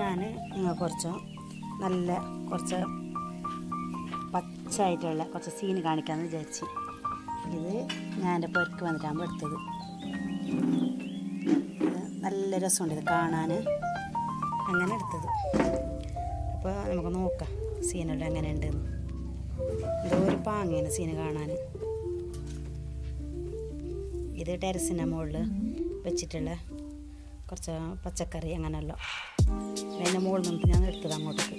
ഞാൻ നിങ്ങൾക്ക് കുറച്ച് നല്ല കുറച്ച് പച്ചായിട്ടുള്ള കുറച്ച് സീന് കാണിക്കാമെന്ന് വിചാരിച്ച് ഇത് ഞാൻ എൻ്റെ പൊരക്ക് വന്നിട്ടാകുമ്പോൾ എടുത്തത് ഇത് നല്ല രസമുണ്ട് ഇത് കാണാൻ അങ്ങനെ എടുത്തത് അപ്പോൾ നമുക്ക് നോക്കാം സീനെല്ലാം എങ്ങനെ ഉണ്ടെന്ന് എന്തോ ഒരു പാങ്ങയാണ് സീന് കാണാൻ ഇത് ടെറസിൻ്റെ മുകളിൽ വെച്ചിട്ടുള്ള കുറച്ച് പച്ചക്കറി അങ്ങനെയല്ലോ അതിൻ്റെ മുകളിൽ നിന്നിട്ട് ഞാൻ എടുത്തത് അങ്ങോട്ടേക്ക്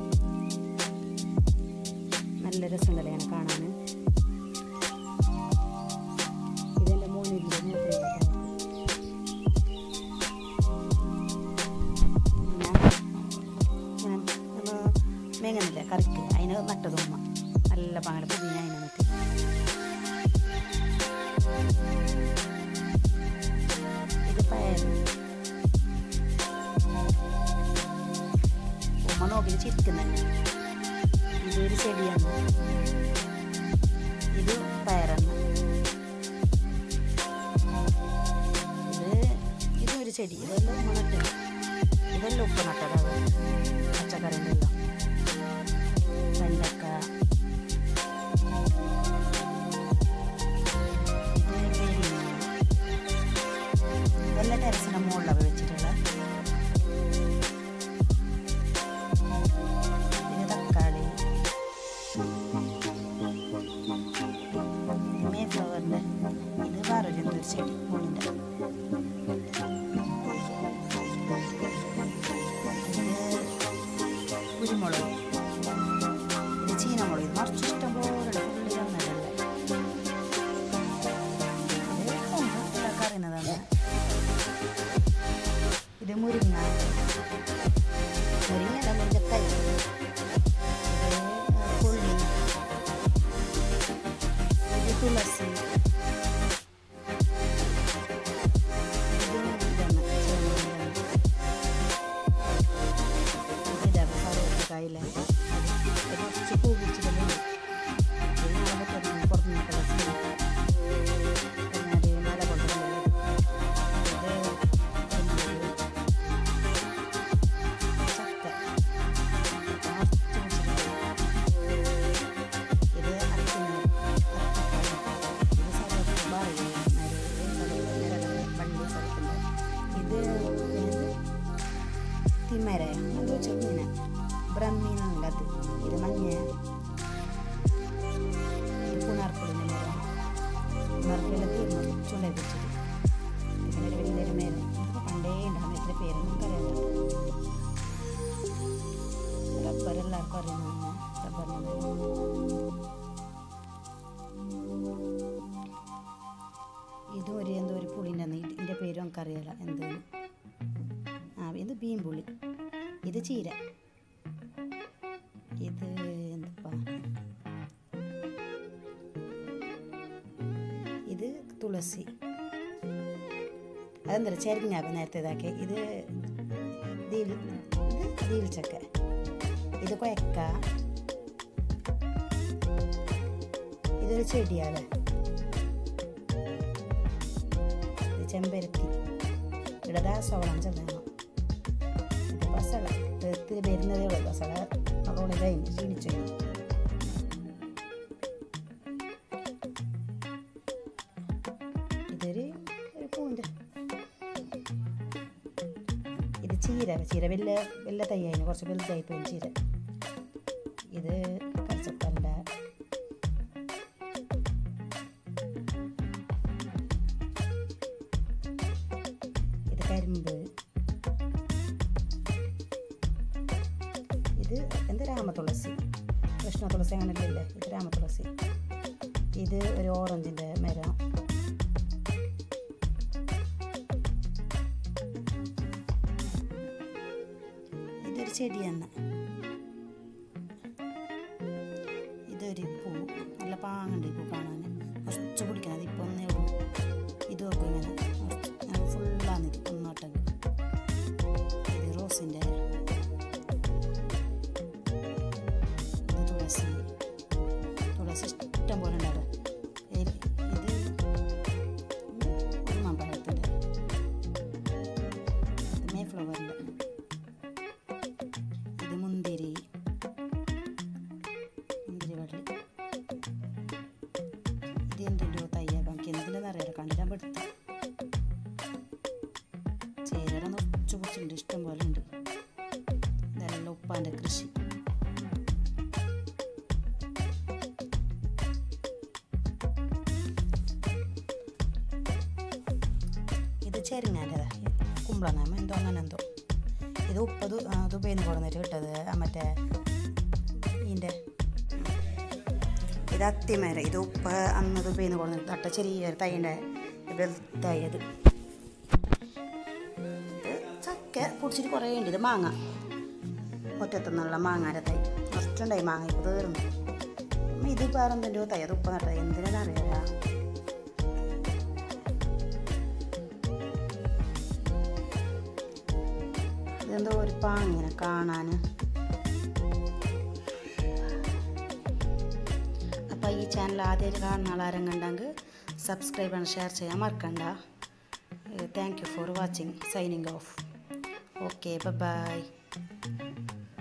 നല്ല രസമുണ്ടല്ലേ അങ്ങനെ കാണാൻ ഇതെൻ്റെ മോനിൻ്റെ മൂത്രയില്ല ഞാൻ ഞാൻ നമ്മൾ മേങ്ങുന്നില്ല കറിക്ക് അതിന് നട്ടത് ഉമ്മ നല്ല പാങ്ങല പുതിന അതിനെ നട്ട് ഇത് പയർ ഉമ്മ നോക്കി ചിരിക്കുന്നുണ്ട് ഇതൊരു ചെടിയാണ് ഇത് പയറാണ് ഇത് ഇതൊരു ചെടി ഇതെല്ലാം ഉമ്മ നട്ടത് ഇതെല്ലാം ഉപ്പ് നട്ടതാണ് പച്ചക്കറിൻ്റെ എല്ലാം വെണ്ടക്ക ഇത് വേരിങ്ങ ഇതെല്ലാം ടെറസിൻ്റെ മുകളിലാണ് വെച്ചിട്ടുള്ള ഇത് തക്കാളി മേഫ്ലവറിൻ്റെ ഇത് വേറൊരു ഒരു ചെടി മുള്ളിൻ്റെ ഇത് കുരുമുളക് ഇത് ചീനമുളക് ഇത് നിറച്ച് ഇഷ്ടം പോലെ ഫുള്ള് ചെന്നതല്ലേ ഇത് എല്ലാവർക്കും അറിയുന്നതാണ് ഇത് മുരിങ്ങ മുരിങ്ങ മുരിങ്ങത്തൈ ഇത് പുള്ളി ഇത് തുളസി ഇത് ഇതാണ് ചെറുപയറാണ്. ഇത് ഇതാണ് കറിവേപ്പില കുറച്ച് പൂ പിടിച്ചിട്ടുണ്ട് ഇത് നാളെ പറ്റുന്ന പുറത്ത് നിൽക്കുന്ന സീൻ പിന്നെ മല കൊണ്ടുവരുന്നത് ഇത് പിന്നെ ചക്ക നിറച്ച് പിടിച്ചിട്ടുണ്ട്. ഇത് അത്തിമരം. ഇത് സർവ്വത്ത് ബാറി വണ്ടി സ്ഥലത്തുണ്ട് ഇത് ഏത് തിമര അത് ചെമ്മീന ബ്രഹ്മീനുണ്ട് അത് ഇത് മഞ്ഞ ഇത് പുണർപ്പുളിൻ്റെ മരം പുണർപ്പുളിലെ തീർന്നു ചുണ്ടായി പിടിച്ചത് ഇതിൻ്റെ ഒരു വലിയൊരു മേരം ഇതൊക്കെ പണ്ടേ ഉണ്ടാകും എത്ര പേരൊന്നും നമുക്കറിയാം റബ്ബർ എല്ലാവർക്കും അറിയുന്നതാണ് റബ്ബറിൻ്റെ മരം ഇതും ഒരു എന്തോ ഒരു പുളിൻ്റെ ഇതിൻ്റെ പേരും നമുക്കറിയില്ല എന്താണ് ആ ഇത് ബീൻപുളി ഇത് ചീര ഇത് എന്തപ്പാ ഇത് തുളസി അതെന്താ ചെരങ്ങാപ്പ നേരത്തെ ഇതാക്കി ഇത് ദീൽ ഇത് ദീൽച്ചക്ക ഇത് കൊയക്ക ഇതൊരു ചെടിയാണ് ഇത് ചെമ്പരത്തി ഇവിടെ ദാസോളം ചെന്നോ ഇത് ബസള ഇത്തിരി വരുന്നതേ ഉള്ളൂ ബസള അതോടെ കഴിഞ്ഞ് ക്ഷീണിച്ചു കഴിഞ്ഞു ഇതൊരു ഒരു പൂവിൻ്റെ ഇത് ചീര ചീര വലിയ വലിയ തയ്യായിരുന്നു കുറച്ച് വലുതായി പോയി ചീര ഇത് കച്ചപ്പല്ല ഇത് കരിമ്പ് ഇത് എന്ത് രാമതുളസി കൃഷ്ണ തുളസി അങ്ങനെയല്ലേ ഇത് രാമതുളസി ഇത് ഒരു ഓറഞ്ചിൻ്റെ മരം ഇതൊരു ചെടിയാണ് ഇതൊരു പൂ നല്ല പാങ്ങുണ്ട് ഈ പൂ കാണാൻ കുറച്ച് പിടിക്കണം ഇപ്പോൾ ഒന്നേ ഉള്ളൂ ഇത് നോക്കും ഇങ്ങനെ ഫുള്ളാണ് ഇത് ഒന്നോട്ടെങ്കിൽ ഇത് റോസിൻ്റെ ഇത് തുളസി തുളസി ഇഷ്ടം പോലെ ഉണ്ടാവും ഇത് ഉറുമാമ്പഴത്തിൻ്റെ മേ ഫ്ലവറിൻ്റെ ചെരുങ്ങാൻ്റെ കുമ്പളങ്ങ എന്തോ അങ്ങനെ എന്തോ ഇത് ഉപ്പ് ദു- ആ, ദുബൈയിൽ നിന്ന് കൊടുന്നിട്ട് കിട്ടത് ആ മറ്റേ ഇതിൻ്റെ ഇത് അത്തിമര ഇത് ഉപ്പ് അന്ന് ദുബൈയിൽ നിന്ന് കൊടുന്നിട്ട് നട്ട ചെറിയൊരു തൈൻ്റെ വലുതായത് ഇത് ചക്ക പൊടിച്ചിട്ട് കുറേ ഉണ്ട് ഇത് മാങ്ങ മുറ്റത്തുനിന്നുള്ള മാങ്ങാൻ്റെ തൈ ഫസ്റ്റുണ്ടായി മാങ്ങ ഇപ്പോൾ തീർന്നു ഉം, ഇത് വേറെ എന്തിൻ്റെ തൈ അത് ഉപ്പ് നട്ട എന്തിനാണെന്നറിയാല ഇതെന്തോ ഒരു പാങ്ങിനെ കാണാൻ അപ്പോൾ ഈ ചാനൽ ആദ്യമായിട്ട് കാണുന്ന ആളാരും കണ്ടെങ്കിൽ സബ്സ്ക്രൈബ് ആണ് ഷെയർ ചെയ്യാൻ മറക്കണ്ട thank you for watching signing off okay by